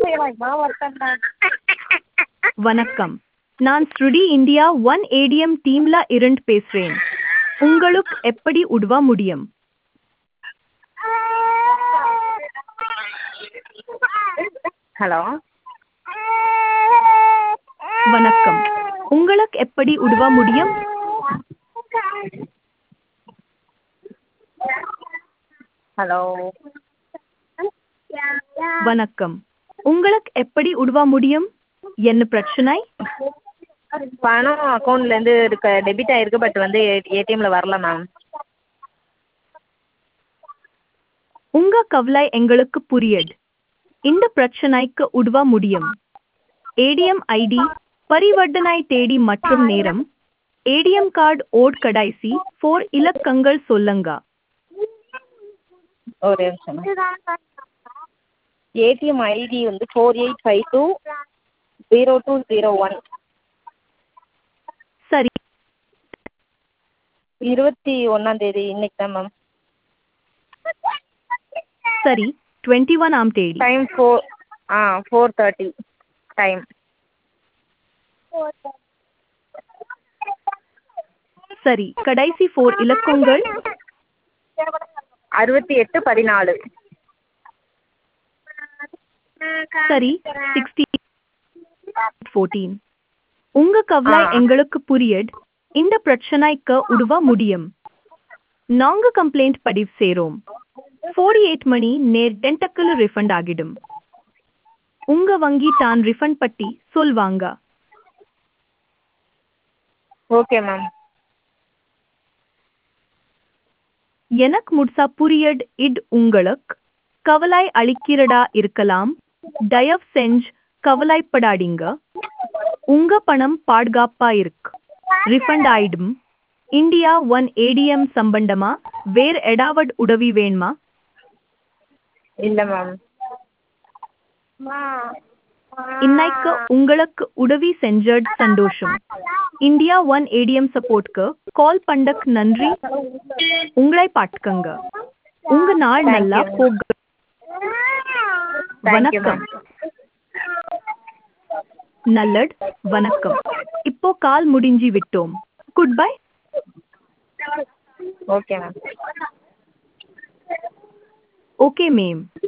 வணக்கம் நான் ஸ்ருடி இந்தியா ஒன் ஏடிஎம் டீம்ல இருந்து பேசுறேன் உங்களுக்கு எப்படி உதவ முடியும் ஹலோ வணக்கம் உங்களுக்கு எப்படி உதவ முடியும் ஹலோ வணக்கம் உங்களுக்கு எப்படி உதவ முடியும் என்ன பிரச்சனை பணம் அக்கௌண்ட்லேருந்து இருக்க டெபிட் ஆயிருக்கு பட் வந்து ஏடிஎம்ல வரல மேம் உங்க கவலை எங்களுக்கு புரியுது இந்த பிரச்சனைக்கு உதவ முடியும் ஏடிஎம் ஐடி பரிவர்த்தனை தேதி மற்றும் நேரம் ஏடிஎம் கார்டு ஓட் கடைசி ஃபோர் இலக்கங்கள் சொல்லுங்க ஒரு நிமிஷம் ஏடிஎம் ஐடி வந்து four eight five two zero two zero one சரி இருபத்தி ஒன்றாந்தேதி இன்னைக்கு தான் மேம் சரி டுவெண்ட்டி ஒன் ஆம் தேதி டைம் ஃபோர் ஆ ஃபோர் தேர்ட்டி டைம் சரி கடைசி ஃபோர் இலக்கங்கள் அறுபத்தி எட்டு பதினாலு சரி சிக்ஸ்டி ஃபோர்டீன் உங்க கவலை ஆ. எங்களுக்கு புரியுது இந்த பிரச்சனைக்கு உதவ முடியும் நாங்க கம்ப்ளைண்ட் பதிவு செய்றோம் ஃபோர்டி எயிட் மணி நேர் டென்டக்கிள் ரிஃபண்ட் ஆகிடும் உங்க வங்கி தான் ரிஃபண்ட் பட்டி சொல்வாங்க ஓகே மேம் எனக்கு முழுசா புரியட் இட் உங்களுக்கு கவலை அளிக்கிறதா இருக்கலாம் தயவு செஞ்சு கவலைப்படாதீங்க உங்க பணம் பாதுகாப்பா இருக்கு ரிஃபண்ட் ஆயிடும் இந்தியா ஒன் ஏடிஎம் சம்பந்தமா வேற ஏதாவது உதவி வேணுமா இல்லை மேம் இன்னைக்கு உங்களுக்கு உதவி செஞ்சது சந்தோஷம் இந்தியா ஒன் ஏடிஎம் சப்போர்ட்க்கு கால் பண்ணக் நன்றி உங்களை பாட்டுக்கங்க உங்க நாள் Thank நல்லா you. போக தேங்க்யூ வணக்கம் மேம் நல்லட் வணக்கம் இப்போ கால் முடிஞ்சி விட்டோம் goodbye okay ma'am okay ma'am